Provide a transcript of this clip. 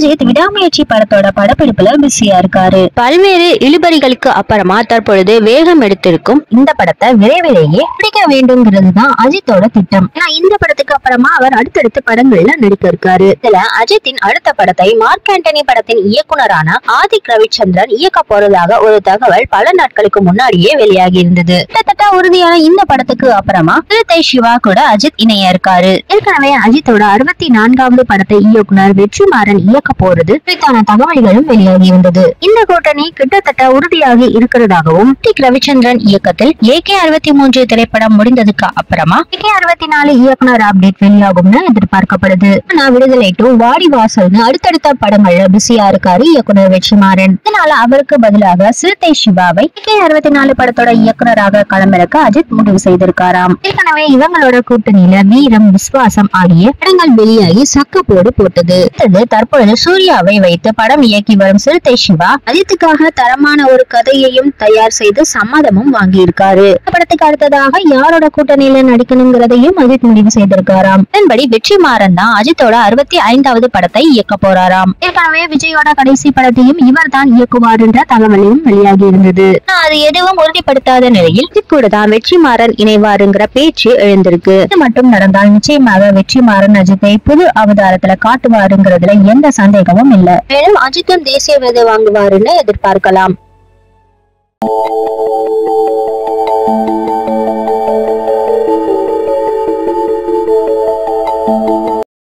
அஜித் விடாமுயற்சி படத்தோட படப்பிடிப்புல பிஸியா இருக்காரு பல்வேறு இழுபறிகளுக்கு அப்புறமா தற்பொழுது வேகம் எடுத்திருக்கும் இந்த படத்தை விரைவிலேயே பிடிக்க வேண்டும்ங்கிறது தான் அஜித்தோட திட்டம் ஏன்னா இந்த படத்துக்கு அப்புறமா அவர் அடுத்தடுத்த படங்கள்ல நடிக்க இருக்காரு இதுல அஜித்தின் அடுத்த படத்தை மார்க் ஆண்டனி படத்தின் இயக்குனரான ஆதிக் ரவிச்சந்திரன் இயக்க போறதாக ஒரு தகவல் பல நாட்களுக்கு முன்னாடியே வெளியாகி இருந்தது கிட்டத்தட்ட உறுதியான இந்த படத்துக்கு அப்புறமா சிறுத்தை சிவா கூட அஜித் இணைய இருக்காரு ஏற்கனவே அஜித்தோட அறுபத்தி நான்காவது படத்தை இயக்குனர் வெற்றிமாறன் இயக்க போறது குறித்தான தகவல்களும் வெளியாகி இருந்தது இந்த கூட்டணி கிட்டத்தட்ட உறுதியாகி இருக்கிறதாகவும் டிக் ரவிச்சந்திரன் இயக்கத்தில் ஏகே அறுபத்தி மூன்று திரைப்படம் முடிந்ததுக்கு அப்புறமா ஏகே அறுபத்தி நாலு இயக்குனர் அப்டேட் வெளியாகும்னு எதிர்பார்க்கப்படுது ஆனா விடுதலை டூ வாடி வாசல்னு அடுத்தடுத்த படங்கள்ல பிஸியா இருக்காரு இயக்குனர் வெற்றிமாறன் இதனால அவருக்கு பதிலாக சிறுத்தை சிவாவை ஏகே அறுபத்தி நாலு படத்தோட இயக்குனராக களமிறக்க அஜித் முடிவு செய்திருக்காராம் ஏற்கனவே இவங்களோட கூட்டணியில வீரம் விஸ்வாசம் ஆகிய படங்கள் வெளியாகி சக்கப்போடு போட்டது அடுத்தது தற்பொழுது சூர்யாவை வைத்து படம் இயக்கி வரும் சிறுத்தை சிவா அஜித்துக்காக தரமான ஒரு கதையையும் தயார் செய்து சம்மதமும் வாங்கியிருக்காரு இந்த படத்துக்கு அடுத்ததாக யாரோட கூட்டணியில நடிக்கணுங்கிறதையும் அஜித் முடிவு செய்திருக்காராம் இதன்படி வெற்றிமாறன் தான் அஜித்தோட அறுபத்தி ஐந்தாவது படத்தை இயக்க போறாராம் ஏற்கனவே விஜயோட கடைசி படத்தையும் இவர் தான் இயக்குவார் என்ற தகவலும் வெளியாகி இருந்தது ஆனா அது எதுவும் உறுதிப்படுத்தாத நிலையில் அஜித் கூட தான் வெற்றிமாறன் இணைவாருங்கிற பேச்சு எழுந்திருக்கு இது மட்டும் நடந்தால் நிச்சயமாக வெற்றிமாறன் அஜித்தை புது அவதாரத்துல காட்டுவாருங்கிறதுல எந்த சந்தேகமும் இல்ல மேலும் அஜித்தும் தேசிய விருது வாங்குவாருன்னு எதிர்பார்க்கலாம்